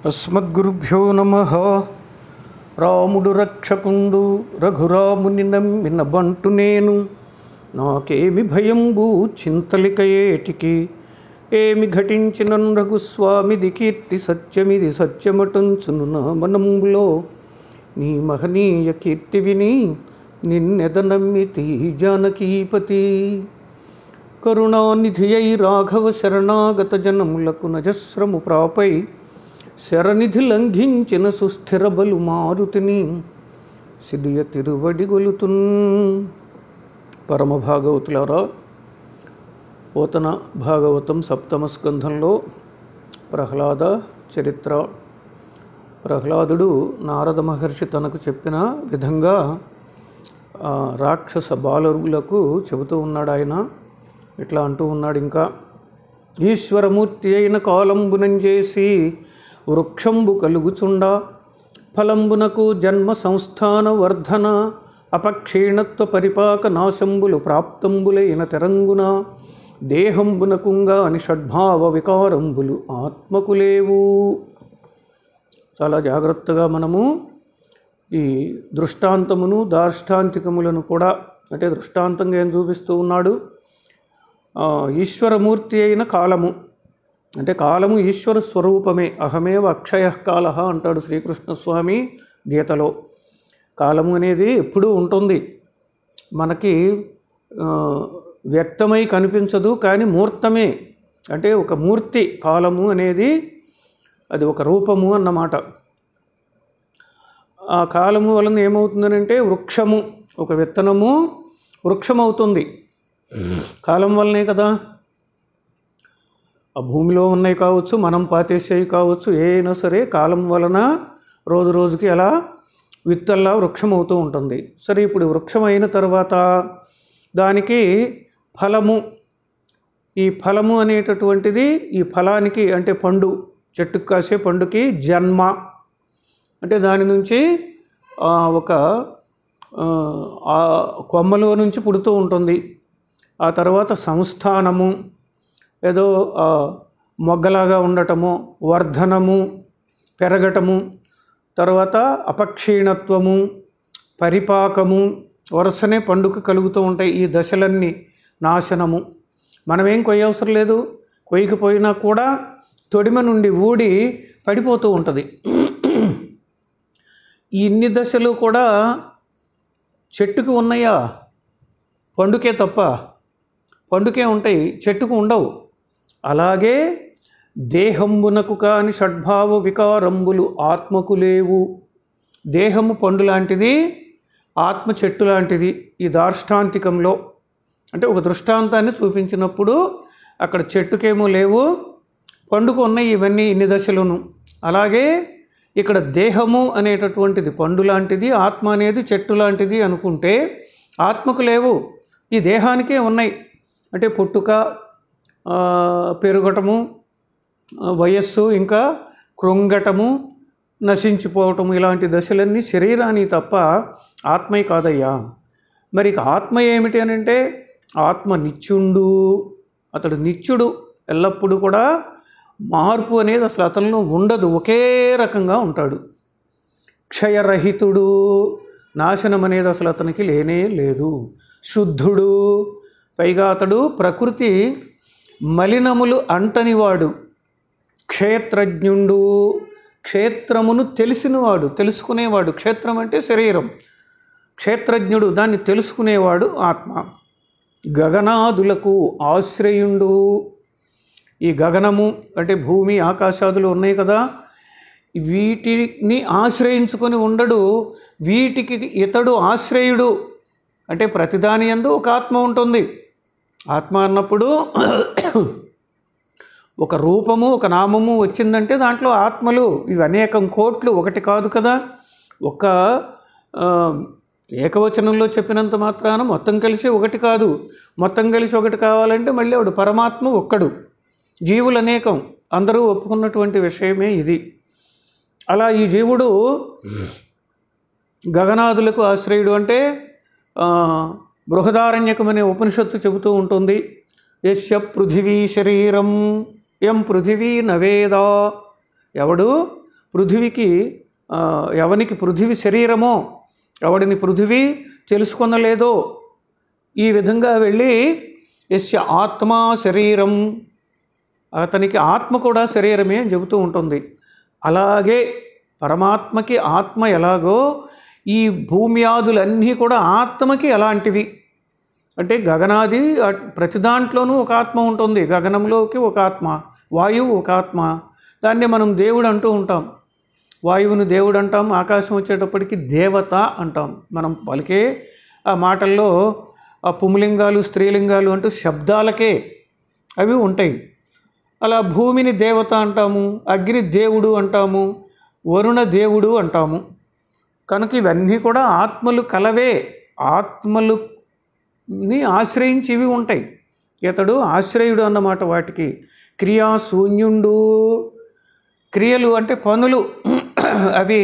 అస్మద్గురుభ్యో నమ రాముడు రక్షకుండు రఘురాముని నమ్మిన బంటు నేను నాకేమి భయంబు చింతలిక ఏటికి ఏమి ఘటించిన రఘుస్వామిది కీర్తి సత్యమిది సత్యమటుంచును నా మనంబులో నీ మహనీయ కీర్తి విని నిన్నెద నమ్మితి జానకీపతి కరుణానిధియై రాఘవ శరణాగత జనములకు నజస్రము ప్రాపై శరనిధి లంఘించిన సుస్థిర బలు మారుతిని సిడియ తిరువడి గొలుతున్ పరమ భాగవతులారా పోతన భాగవతం సప్తమ స్కంధంలో ప్రహ్లాద చరిత్ర ప్రహ్లాదుడు నారద మహర్షి తనకు చెప్పిన విధంగా ఆ, రాక్షస బాలరులకు చెబుతూ ఉన్నాడు ఆయన ఇట్లా అంటూ ఉన్నాడు ఇంకా ఈశ్వరమూర్తి అయిన కాలంబునం చేసి వృక్షంబు కలుగుచుండ ఫలంబునకు జన్మ సంస్థాన వర్ధన అపక్షీణత్వ పరిపాక నాశంబులు ప్రాప్తంబులైన తెరంగున దేహంబునకుంగా అని షడ్భావ వికారంబులు ఆత్మకు లేవు చాలా జాగ్రత్తగా మనము ఈ దృష్టాంతమును దార్ష్టాంతికములను కూడా అంటే దృష్టాంతంగా ఏం చూపిస్తూ ఉన్నాడు ఆ, ఈశ్వరమూర్తి అయిన కాలము అంటే కాలము ఈశ్వర స్వరూపమే అహమేవ అక్షయ కాల అంటాడు శ్రీకృష్ణస్వామి గీతలో కాలము అనేది ఎప్పుడూ ఉంటుంది మనకి ఆ, వ్యక్తమై కనిపించదు కానీ మూర్తమే అంటే ఒక మూర్తి కాలము అనేది అది ఒక రూపము అన్నమాట ఆ కాలము వలన ఏమవుతుందనంటే వృక్షము ఒక విత్తనము వృక్షమవుతుంది కాలం వల్లనే కదా ఆ భూమిలో ఉన్నాయి కావచ్చు మనం పాతేసేవి కావచ్చు ఏ అయినా సరే కాలం వలన రోజు రోజుకి అలా విత్తల్లా వృక్షం అవుతూ ఉంటుంది సరే ఇప్పుడు వృక్షం అయిన తర్వాత దానికి ఫలము ఈ ఫలము అనేటటువంటిది ఈ ఫలానికి అంటే పండు చెట్టుకు కాసే పండుకి జన్మ అంటే దాని నుంచి ఆ, ఒక ఆ, ఆ కొమ్మలో నుంచి పుడుతూ ఉంటుంది ఆ తర్వాత సంస్థానము ఏదో ఆ, మొగ్గలాగా ఉండటము వర్ధనము పెరగటము తర్వాత అపక్షీణత్వము పరిపాకము వరుసనే పండుగ కలుగుతూ ఉంటాయి ఈ దశలన్నీ నాశనము మనమేం కొయ్యవసరం లేదు కొయ్యకపోయినా కూడా తొడిమ నుండి ఊడి పడిపోతూ ఉంటుంది ఈ ఇన్ని దశలు కూడా చెట్టుకు ఉన్నాయా పండుకే తప్ప పండుకే ఉంటాయి చెట్టుకు ఉండవు అలాగే దేహంబునకు కాని షడ్భావ వికారంబులు ఆత్మకు లేవు దేహము పండు లాంటిది ఆత్మ చెట్టు లాంటిది ఈ దార్ష్టాంతికంలో అంటే ఒక దృష్టాంతాన్ని చూపించినప్పుడు అక్కడ చెట్టుకేమో లేవు పండుకు ఉన్నాయి ఇవన్నీ ఇన్ని దశలను అలాగే ఇక్కడ దేహము అనేటటువంటిది పండు లాంటిది ఆత్మ అనేది చెట్టు లాంటిది అనుకుంటే ఆత్మకు లేవు ఈ దేహానికే ఉన్నాయి అంటే పుట్టుక ఆ, పెరగటము ఆ, వయస్సు ఇంకా కృంగటము నశించిపోవటము ఇలాంటి దశలన్నీ శరీరానికి తప్ప ఆత్మే కాదయ్యా మరి ఇక ఆత్మ ఏమిటి అని అంటే ఆత్మ నిత్యుండు అతడు నిత్యుడు ఎల్లప్పుడూ కూడా మార్పు అనేది అసలు అతనిలో ఉండదు ఒకే రకంగా ఉంటాడు క్షయరహితుడు నాశనం అనేది అసలు అతనికి లేనే లేదు శుద్ధుడు పైగా అతడు ప్రకృతి మలినములు అంటనివాడు క్షేత్రజ్ఞుండు క్షేత్రమును తెలిసినవాడు తెలుసుకునేవాడు క్షేత్రం అంటే శరీరం క్షేత్రజ్ఞుడు దాన్ని తెలుసుకునేవాడు ఆత్మ గగనాదులకు ఆశ్రయుండు ఈ గగనము అంటే భూమి ఆకాశాదులు ఉన్నాయి కదా వీటిని ఆశ్రయించుకొని ఉండడు వీటికి ఇతడు ఆశ్రయుడు అంటే ప్రతిదాని యందు ఒక ఆత్మ ఉంటుంది ఆత్మ అన్నప్పుడు ఒక రూపము ఒక నామము వచ్చిందంటే దాంట్లో ఆత్మలు ఇవి అనేకం కోట్లు ఒకటి కాదు కదా ఒక ఆ, ఏకవచనంలో చెప్పినంత మాత్రాన మొత్తం కలిసి ఒకటి కాదు మొత్తం కలిసి ఒకటి కావాలంటే మళ్ళీ వాడు పరమాత్మ ఒక్కడు జీవులు అనేకం అందరూ ఒప్పుకున్నటువంటి విషయమే ఇది అలా ఈ జీవుడు గగనాదులకు ఆశ్రయుడు అంటే ఆ, బృహదారణ్యకం అనే ఉపనిషత్తు చెబుతూ ఉంటుంది యస్య పృథివీ శరీరం ఎం పృథివీ నవేదా ఎవడు పృథివికి ఆ, ఎవనికి పృథివి శరీరమో ఎవడిని పృథివి తెలుసుకొనలేదో ఈ విధంగా వెళ్ళి ఎస్య ఆత్మ శరీరం అతనికి ఆత్మ కూడా శరీరమే అని చెబుతూ ఉంటుంది అలాగే పరమాత్మకి ఆత్మ ఎలాగో ఈ భూమ్యాదులన్నీ కూడా ఆత్మకి అలాంటివి అంటే గగనాది అట్- ప్రతి దాంట్లోనూ ఒక ఆత్మ ఉంటుంది గగనంలోకి ఒక ఆత్మ వాయువు ఒక ఆత్మ దాన్ని మనం దేవుడు అంటూ ఉంటాం వాయువుని దేవుడు అంటాం ఆకాశం వచ్చేటప్పటికి దేవత అంటాం మనం పలికే ఆ మాటల్లో ఆ పుంలింగాలు స్త్రీలింగాలు అంటూ శబ్దాలకే అవి ఉంటాయి అలా భూమిని దేవత అంటాము అగ్ని దేవుడు అంటాము వరుణ దేవుడు అంటాము కనుక ఇవన్నీ కూడా ఆత్మలు కలవే ఆత్మలుని ఆశ్రయించి ఇవి ఉంటాయి ఇతడు ఆశ్రయుడు అన్నమాట వాటికి క్రియా శూన్యుండు క్రియలు అంటే పనులు అవి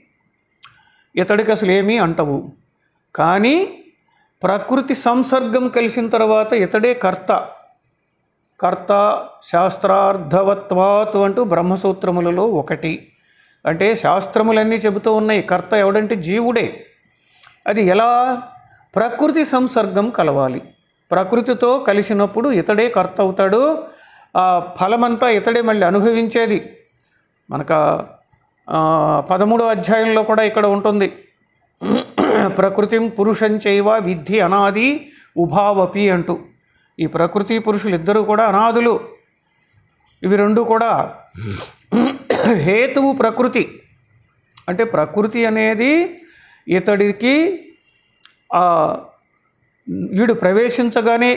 ఇతడికి అసలు ఏమీ అంటవు కానీ ప్రకృతి సంసర్గం కలిసిన తర్వాత ఇతడే కర్త కర్త శాస్త్రార్థవత్వాత్ అంటూ బ్రహ్మసూత్రములలో ఒకటి అంటే శాస్త్రములన్నీ చెబుతూ ఉన్నాయి కర్త ఎవడంటే జీవుడే అది ఎలా ప్రకృతి సంసర్గం కలవాలి ప్రకృతితో కలిసినప్పుడు ఇతడే కర్త అవుతాడు ఆ ఫలమంతా ఇతడే మళ్ళీ అనుభవించేది మనకు ఆ, పదమూడో అధ్యాయంలో కూడా ఇక్కడ ఉంటుంది ప్రకృతిం పురుషం చైవ విద్ధి అనాది ఉభావపి అంటూ ఈ ప్రకృతి పురుషులు ఇద్దరు కూడా అనాదులు ఇవి రెండు కూడా హేతువు ప్రకృతి అంటే ప్రకృతి అనేది ఇతడికి ఆ, వీడు ప్రవేశించగానే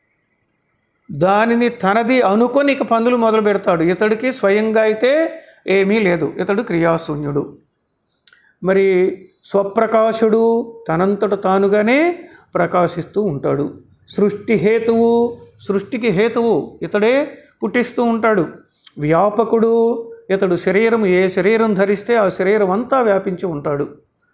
దానిని తనది అనుకొని ఇక పనులు మొదలు పెడతాడు ఇతడికి స్వయంగా అయితే ఏమీ లేదు ఇతడు క్రియాశూన్యుడు మరి స్వప్రకాశుడు తనంతట తానుగానే ప్రకాశిస్తూ ఉంటాడు సృష్టి హేతువు సృష్టికి హేతువు ఇతడే పుట్టిస్తూ ఉంటాడు వ్యాపకుడు ఇతడు శరీరం ఏ శరీరం ధరిస్తే ఆ శరీరం అంతా వ్యాపించి ఉంటాడు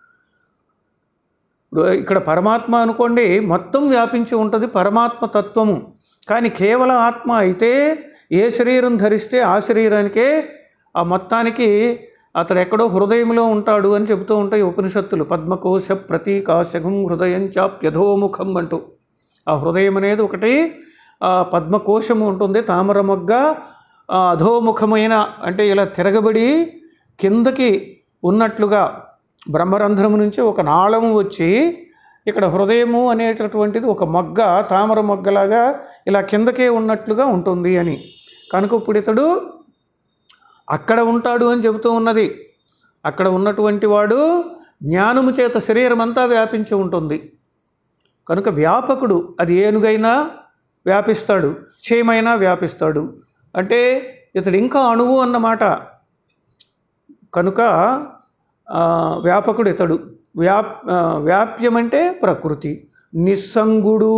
ఇప్పుడు ఇక్కడ పరమాత్మ అనుకోండి మొత్తం వ్యాపించి ఉంటుంది పరమాత్మ తత్వము కానీ కేవల ఆత్మ అయితే ఏ శరీరం ధరిస్తే ఆ శరీరానికే ఆ మొత్తానికి అతడు ఎక్కడో హృదయంలో ఉంటాడు అని చెబుతూ ఉంటాయి ఉపనిషత్తులు పద్మకోశ ప్రతీకాశకం హృదయం చాప్యధోముఖం అంటూ ఆ హృదయం అనేది ఒకటి ఆ పద్మకోశము ఉంటుంది తామర మొగ్గ ఆ అధోముఖమైన అంటే ఇలా తిరగబడి కిందకి ఉన్నట్లుగా బ్రహ్మరంధ్రము నుంచి ఒక నాళము వచ్చి ఇక్కడ హృదయము అనేటటువంటిది ఒక మొగ్గ తామర మొగ్గలాగా ఇలా కిందకే ఉన్నట్లుగా ఉంటుంది అని కనుక ఇప్పుడు ఇతడు అక్కడ ఉంటాడు అని చెబుతూ ఉన్నది అక్కడ ఉన్నటువంటి వాడు జ్ఞానము చేత శరీరం అంతా వ్యాపించి ఉంటుంది కనుక వ్యాపకుడు అది ఏనుగైనా వ్యాపిస్తాడు క్షేమైనా వ్యాపిస్తాడు అంటే ఇతడు ఇంకా అణువు అన్నమాట కనుక ఆ, వ్యాపకుడు ఇతడు వ్యాప్ ఆ, వ్యాప్యమంటే ప్రకృతి నిస్సంగుడు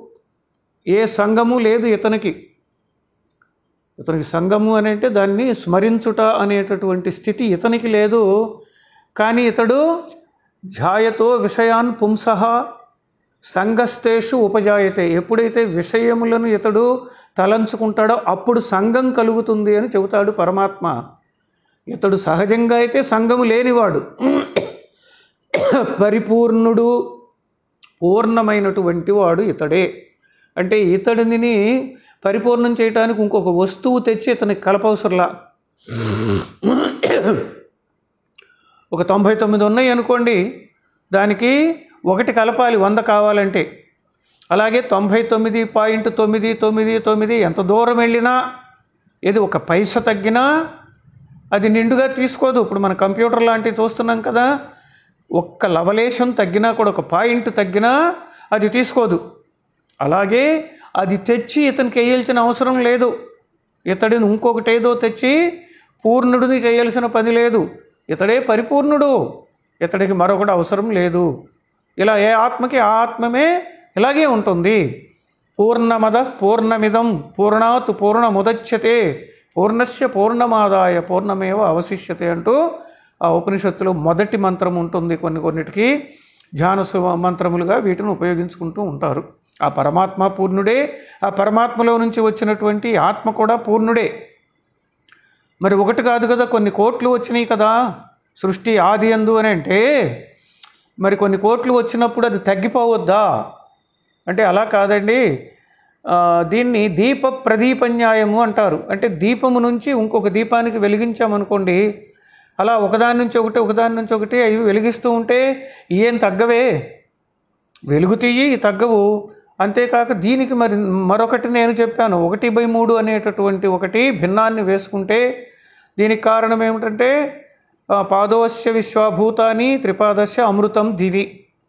ఏ సంగము లేదు ఇతనికి ఇతనికి సంగము అని అంటే దాన్ని స్మరించుట అనేటటువంటి స్థితి ఇతనికి లేదు కానీ ఇతడు ఝాయతో విషయాన్ పుంసః సంగస్తేషు ఉపజాయతే ఎప్పుడైతే విషయములను ఇతడు తలంచుకుంటాడో అప్పుడు సంఘం కలుగుతుంది అని చెబుతాడు పరమాత్మ ఇతడు సహజంగా అయితే సంఘము లేనివాడు పరిపూర్ణుడు పూర్ణమైనటువంటి వాడు ఇతడే అంటే ఇతడిని పరిపూర్ణం చేయడానికి ఇంకొక వస్తువు తెచ్చి ఇతనికి కలపవసరలా ఒక తొంభై తొమ్మిది ఉన్నాయి అనుకోండి దానికి ఒకటి కలపాలి వంద కావాలంటే అలాగే తొంభై తొమ్మిది పాయింట్ తొమ్మిది తొమ్మిది తొమ్మిది ఎంత దూరం వెళ్ళినా ఏది ఒక పైస తగ్గినా అది నిండుగా తీసుకోదు ఇప్పుడు మన కంప్యూటర్ లాంటివి చూస్తున్నాం కదా ఒక్క లవలేషన్ తగ్గినా కూడా ఒక పాయింట్ తగ్గినా అది తీసుకోదు అలాగే అది తెచ్చి ఇతనికి వేయాల్సిన అవసరం లేదు ఇతడిని ఇంకొకటి ఏదో తెచ్చి పూర్ణుడిని చేయాల్సిన పని లేదు ఇతడే పరిపూర్ణుడు ఇతడికి మరొకటి అవసరం లేదు ఇలా ఏ ఆత్మకి ఆ ఆత్మమే ఇలాగే ఉంటుంది పూర్ణమద పూర్ణమిదం పూర్ణాత్ పూర్ణముదచ్యతే పూర్ణస్య పూర్ణమాదాయ పూర్ణమేవ అవశిష్యతే అంటూ ఆ ఉపనిషత్తులో మొదటి మంత్రం ఉంటుంది కొన్ని కొన్నిటికి ధ్యాన సు- మంత్రములుగా వీటిని ఉపయోగించుకుంటూ ఉంటారు ఆ పరమాత్మ పూర్ణుడే ఆ పరమాత్మలో నుంచి వచ్చినటువంటి ఆత్మ కూడా పూర్ణుడే మరి ఒకటి కాదు కదా కొన్ని కోట్లు వచ్చినాయి కదా సృష్టి ఆది అందు అని అంటే మరి కొన్ని కోట్లు వచ్చినప్పుడు అది తగ్గిపోవద్దా అంటే అలా కాదండి ఆ, దీన్ని దీప ప్రదీపన్యాయము అంటారు అంటే దీపము నుంచి ఇంకొక దీపానికి వెలిగించామనుకోండి అలా ఒకదాని నుంచి ఒకటి ఒకదాని నుంచి ఒకటి అవి వెలిగిస్తూ ఉంటే ఏం తగ్గవే వెలుగుతీయి తగ్గవు అంతేకాక దీనికి మరి మరొకటి నేను చెప్పాను ఒకటి బై మూడు అనేటటువంటి ఒకటి భిన్నాన్ని వేసుకుంటే దీనికి కారణం ఏమిటంటే ఆ, పాదోస్య విశ్వభూతాని త్రిపాదస్య అమృతం దివి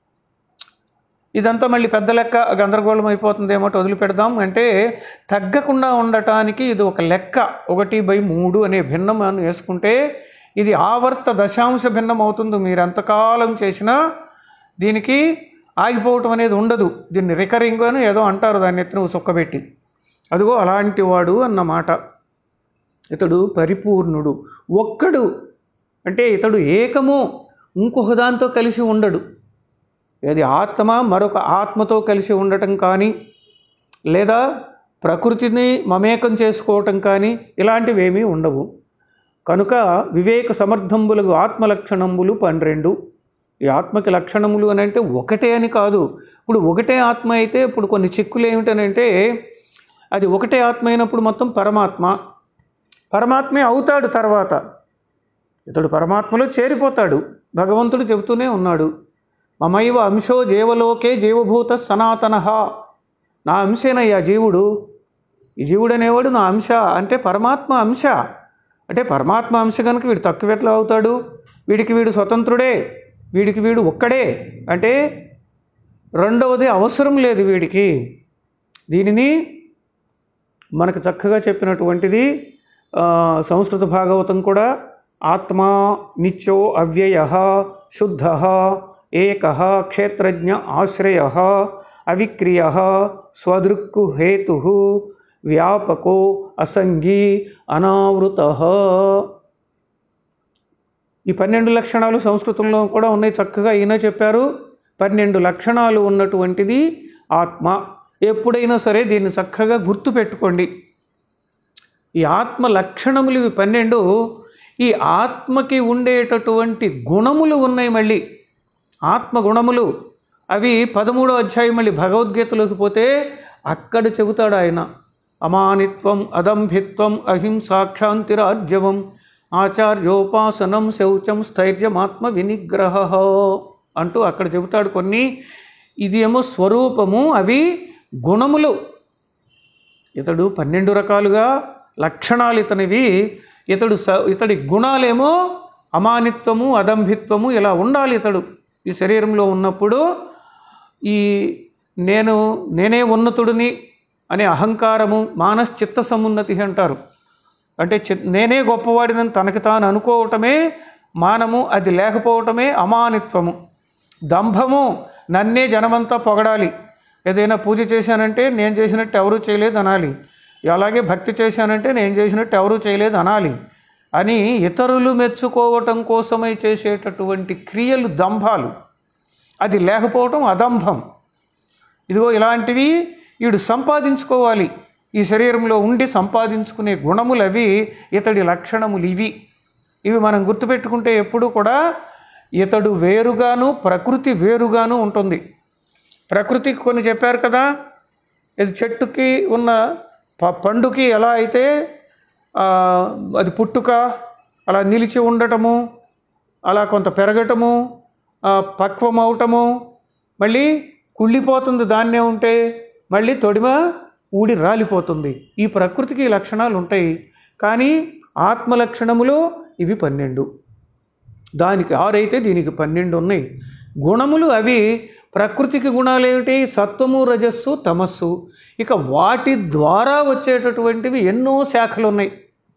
ఇదంతా మళ్ళీ పెద్ద లెక్క గందరగోళం అయిపోతుందేమో వదిలిపెడదాం అంటే తగ్గకుండా ఉండటానికి ఇది ఒక లెక్క ఒకటి బై మూడు అనే భిన్నం అని వేసుకుంటే ఇది ఆవర్త దశాంశ భిన్నం అవుతుంది మీరు ఎంతకాలం చేసినా దీనికి ఆగిపోవటం అనేది ఉండదు దీన్ని రికరింగ్ అని ఏదో అంటారు దాన్ని ఎత్తున చొక్కబెట్టి అదిగో అలాంటి వాడు అన్నమాట ఇతడు పరిపూర్ణుడు ఒక్కడు అంటే ఇతడు ఏకము ఇంకొక దాంతో కలిసి ఉండడు అది ఆత్మ మరొక ఆత్మతో కలిసి ఉండటం కానీ లేదా ప్రకృతిని మమేకం చేసుకోవటం కానీ ఇలాంటివి ఏమీ ఉండవు కనుక వివేక సమర్థంబులకు ఆత్మ లక్షణములు పన్నెండు ఈ ఆత్మకి లక్షణములు అని అంటే ఒకటే అని కాదు ఇప్పుడు ఒకటే ఆత్మ అయితే ఇప్పుడు కొన్ని చిక్కులు ఏమిటనంటే అది ఒకటే ఆత్మ అయినప్పుడు మొత్తం పరమాత్మ పరమాత్మే అవుతాడు తర్వాత ఇతడు పరమాత్మలో చేరిపోతాడు భగవంతుడు చెబుతూనే ఉన్నాడు మమైవ అంశో జీవలోకే జీవభూత సనాతన నా అంశేనయ్యా జీవుడు ఈ జీవుడు అనేవాడు నా అంశ అంటే పరమాత్మ అంశ అంటే పరమాత్మ అంశ కనుక వీడు తక్కువ ఎట్లా అవుతాడు వీడికి వీడు స్వతంత్రుడే వీడికి వీడు ఒక్కడే అంటే రెండవది అవసరం లేదు వీడికి దీనిని మనకు చక్కగా చెప్పినటువంటిది ఆ, సంస్కృత భాగవతం కూడా ఆత్మా నిత్యో అవ్యయ శుద్ధ ఏక క్షేత్రజ్ఞ ఆశ్రయ అవిక్రియ స్వదృక్కు హేతు వ్యాపకో అసంగీ అనావృత ఈ పన్నెండు లక్షణాలు సంస్కృతంలో కూడా ఉన్నాయి చక్కగా ఈయన చెప్పారు పన్నెండు లక్షణాలు ఉన్నటువంటిది ఆత్మ ఎప్పుడైనా సరే దీన్ని చక్కగా గుర్తుపెట్టుకోండి ఈ ఆత్మ లక్షణములు ఇవి పన్నెండు ఈ ఆత్మకి ఉండేటటువంటి గుణములు ఉన్నాయి మళ్ళీ ఆత్మ గుణములు అవి పదమూడో అధ్యాయం మళ్ళీ భగవద్గీతలోకి పోతే అక్కడ చెబుతాడు ఆయన అమానిత్వం అదంభిత్వం అహింసాక్షాంతిరాజ్యవం ఆచార్యోపాసనం శౌచం స్థైర్యమాత్మ వినిగ్రహ అంటూ అక్కడ చెబుతాడు కొన్ని ఇది ఏమో స్వరూపము అవి గుణములు ఇతడు పన్నెండు రకాలుగా లక్షణాలు ఇతనివి ఇతడు స ఇతడి గుణాలేమో అమానిత్వము అదంభిత్వము ఇలా ఉండాలి ఇతడు ఈ శరీరంలో ఉన్నప్పుడు ఈ నేను నేనే ఉన్నతుడిని అనే అహంకారము మానశ్చిత్త సమున్నతి అంటారు అంటే చి- నేనే గొప్పవాడినని తనకి తాను అనుకోవటమే మానము అది లేకపోవటమే అమానిత్వము దంభము నన్నే జనమంతా పొగడాలి ఏదైనా పూజ చేశానంటే నేను చేసినట్టు ఎవరూ చేయలేదు అనాలి అలాగే భక్తి చేశానంటే నేను చేసినట్టు ఎవరూ చేయలేదు అనాలి అని ఇతరులు మెచ్చుకోవటం కోసమై చేసేటటువంటి క్రియలు దంభాలు అది లేకపోవటం అదంభం ఇదిగో ఇలాంటివి వీడు సంపాదించుకోవాలి ఈ శరీరంలో ఉండి సంపాదించుకునే గుణములు అవి ఇతడి లక్షణములు ఇవి ఇవి మనం గుర్తుపెట్టుకుంటే ఎప్పుడు కూడా ఇతడు వేరుగాను ప్రకృతి వేరుగాను ఉంటుంది ప్రకృతికి కొన్ని చెప్పారు కదా ఇది చెట్టుకి ఉన్న ప పండుకి ఎలా అయితే ఆ, అది పుట్టుక అలా నిలిచి ఉండటము అలా కొంత పెరగటము ఆ, పక్వం అవటము మళ్ళీ కుళ్ళిపోతుంది దాన్నే ఉంటే మళ్ళీ తొడిమ ఊడి రాలిపోతుంది ఈ ప్రకృతికి ఈ లక్షణాలు ఉంటాయి కానీ ఆత్మ లక్షణములు ఇవి పన్నెండు దానికి ఆరైతే దీనికి పన్నెండు ఉన్నాయి గుణములు అవి ప్రకృతికి గుణాలు ఏమిటి సత్వము రజస్సు తమస్సు ఇక వాటి ద్వారా వచ్చేటటువంటివి ఎన్నో శాఖలు ఉన్నాయి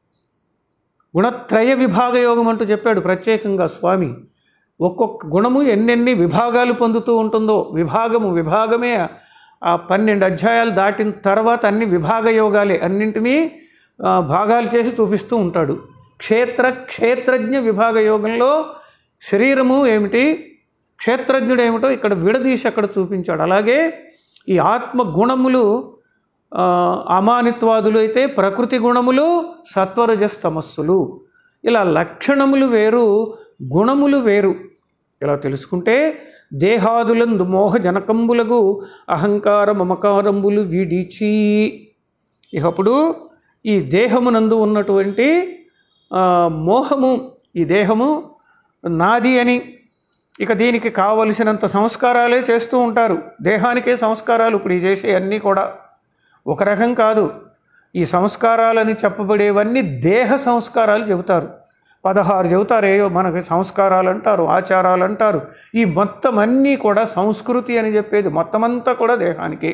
గుణత్రయ విభాగ యోగం అంటూ చెప్పాడు ప్రత్యేకంగా స్వామి ఒక్కొక్క గుణము ఎన్నెన్ని విభాగాలు పొందుతూ ఉంటుందో విభాగము విభాగమే ఆ పన్నెండు అధ్యాయాలు దాటిన తర్వాత అన్ని విభాగ యోగాలే అన్నింటినీ ఆ, భాగాలు చేసి చూపిస్తూ ఉంటాడు క్షేత్ర క్షేత్రజ్ఞ విభాగ యోగంలో శరీరము ఏమిటి క్షేత్రజ్ఞుడు ఏమిటో ఇక్కడ విడదీసి అక్కడ చూపించాడు అలాగే ఈ ఆత్మ గుణములు ఆ, అమానిత్వాదులు అయితే ప్రకృతి గుణములు సత్వరజస్తమస్సులు ఇలా లక్షణములు వేరు గుణములు వేరు ఇలా తెలుసుకుంటే దేహాదులందు మోహ జనకంబులకు అహంకార మమకారంబులు విడిచి ఇకప్పుడు ఈ దేహమునందు ఉన్నటువంటి ఆ, మోహము ఈ దేహము నాది అని ఇక దీనికి కావలసినంత సంస్కారాలే చేస్తూ ఉంటారు దేహానికే సంస్కారాలు ఇప్పుడు ఈ చేసే అన్నీ కూడా ఒక రకం కాదు ఈ సంస్కారాలని చెప్పబడేవన్నీ దేహ సంస్కారాలు చెబుతారు పదహారు చెబుతారు ఏయో మనకి సంస్కారాలు అంటారు ఆచారాలు అంటారు ఈ మొత్తం అన్నీ కూడా సంస్కృతి అని చెప్పేది మొత్తం అంతా కూడా దేహానికి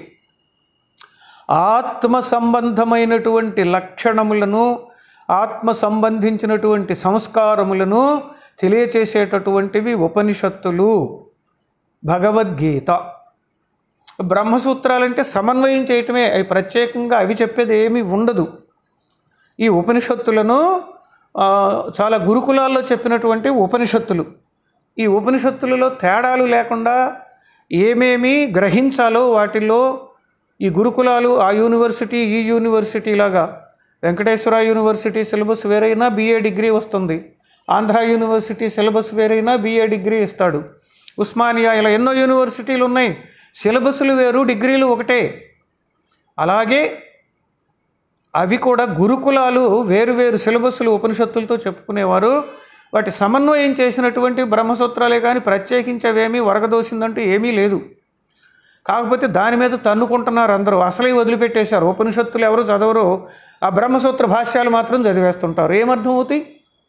ఆత్మ సంబంధమైనటువంటి లక్షణములను ఆత్మ సంబంధించినటువంటి సంస్కారములను తెలియచేసేటటువంటివి ఉపనిషత్తులు భగవద్గీత బ్రహ్మసూత్రాలంటే సమన్వయం చేయటమే అవి ప్రత్యేకంగా అవి చెప్పేది ఏమీ ఉండదు ఈ ఉపనిషత్తులను ఆ, చాలా గురుకులాల్లో చెప్పినటువంటి ఉపనిషత్తులు ఈ ఉపనిషత్తులలో తేడాలు లేకుండా ఏమేమి గ్రహించాలో వాటిల్లో ఈ గురుకులాలు ఆ యూనివర్సిటీ ఈ యూనివర్సిటీ లాగా వెంకటేశ్వర యూనివర్సిటీ సిలబస్ వేరైనా బీఏ డిగ్రీ వస్తుంది ఆంధ్ర యూనివర్సిటీ సిలబస్ వేరైనా బీఏ డిగ్రీ ఇస్తాడు ఉస్మానియా ఇలా ఎన్నో యూనివర్సిటీలు ఉన్నాయి సిలబస్లు వేరు డిగ్రీలు ఒకటే అలాగే అవి కూడా గురుకులాలు వేరు వేరు సిలబస్లు ఉపనిషత్తులతో చెప్పుకునేవారు వాటి సమన్వయం చేసినటువంటి బ్రహ్మసూత్రాలే కానీ ప్రత్యేకించి అవేమీ వరగదోసిందంటూ ఏమీ లేదు కాకపోతే దాని మీద తన్నుకుంటున్నారు అందరూ అసలే వదిలిపెట్టేశారు ఉపనిషత్తులు ఎవరు చదవరు ఆ బ్రహ్మసూత్ర భాష్యాలు మాత్రం చదివేస్తుంటారు ఏమర్థం అవుతాయి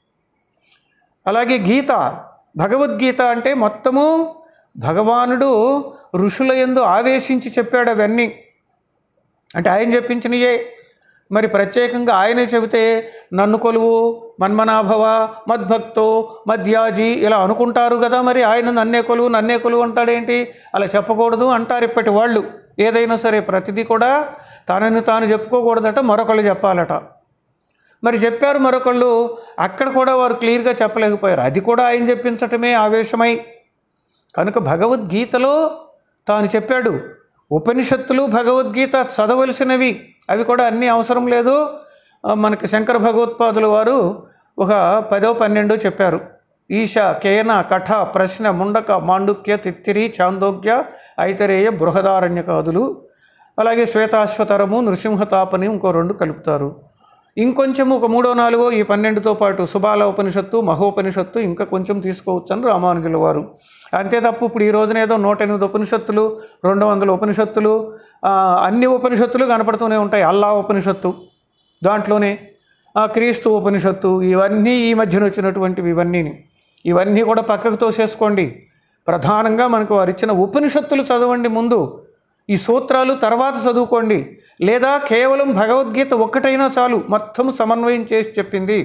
అలాగే గీత భగవద్గీత అంటే మొత్తము భగవానుడు ఋషుల యందు ఆవేశించి చెప్పాడు అవన్నీ అంటే ఆయన చెప్పించినయే మరి ప్రత్యేకంగా ఆయనే చెబితే నన్ను కొలువు మన్మనాభవ మద్భక్తో మధ్యాజీ ఇలా అనుకుంటారు కదా మరి ఆయన నన్నే కొలువు నన్నే కొలువు అంటాడేంటి అలా చెప్పకూడదు అంటారు ఇప్పటి వాళ్ళు ఏదైనా సరే ప్రతిదీ కూడా తనని తాను చెప్పుకోకూడదట మరొకళ్ళు చెప్పాలట మరి చెప్పారు మరొకళ్ళు అక్కడ కూడా వారు క్లియర్గా చెప్పలేకపోయారు అది కూడా ఆయన చెప్పించటమే ఆవేశమై కనుక భగవద్గీతలో తాను చెప్పాడు ఉపనిషత్తులు భగవద్గీత చదవలసినవి అవి కూడా అన్నీ అవసరం లేదు ఆ, మనకి శంకర భగవత్పాదుల వారు ఒక పదో పన్నెండో చెప్పారు ఈశ కేన కఠ ప్రశ్న ముండక మాండుక్య తిత్తిరి చాందోగ్య ఐతరేయ బృహదారణ్యకాదులు అలాగే శ్వేతాశ్వతరము నృసింహతాపని ఇంకో రెండు కలుపుతారు ఇంకొంచెం ఒక మూడో నాలుగో ఈ పన్నెండుతో పాటు సుబాల ఉపనిషత్తు మహోపనిషత్తు ఇంకా కొంచెం తీసుకోవచ్చు అని రామానుజుల వారు అంతే తప్ప ఇప్పుడు ఈ రోజున ఏదో నూట ఎనిమిది ఉపనిషత్తులు రెండు వందల ఉపనిషత్తులు ఆ, అన్ని ఉపనిషత్తులు కనపడుతూనే ఉంటాయి అల్లా ఉపనిషత్తు దాంట్లోనే ఆ క్రీస్తు ఉపనిషత్తు ఇవన్నీ ఈ మధ్యన వచ్చినటువంటివి ఇవన్నీ ఇవన్నీ కూడా పక్కకు తోసేసుకోండి ప్రధానంగా మనకు వారు ఇచ్చిన ఉపనిషత్తులు చదవండి ముందు ఈ సూత్రాలు తర్వాత చదువుకోండి లేదా కేవలం భగవద్గీత ఒక్కటైనా చాలు మొత్తం సమన్వయం చేసి చెప్పింది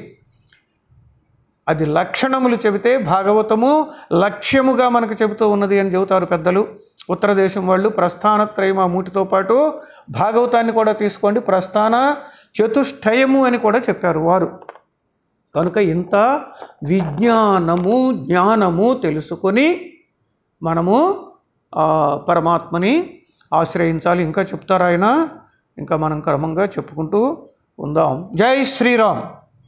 అది లక్షణములు చెబితే భాగవతము లక్ష్యముగా మనకు చెబుతూ ఉన్నది అని చెబుతారు పెద్దలు ఉత్తర దేశం వాళ్ళు ప్రస్థానత్రయమ మూటితో పాటు భాగవతాన్ని కూడా తీసుకోండి ప్రస్థాన చతుష్టయము అని కూడా చెప్పారు వారు కనుక ఇంత విజ్ఞానము జ్ఞానము తెలుసుకొని మనము ఆ పరమాత్మని ఆశ్రయించాలి ఇంకా చెప్తారు ఆయన ఇంకా మనం క్రమంగా చెప్పుకుంటూ ఉందాం జై శ్రీరామ్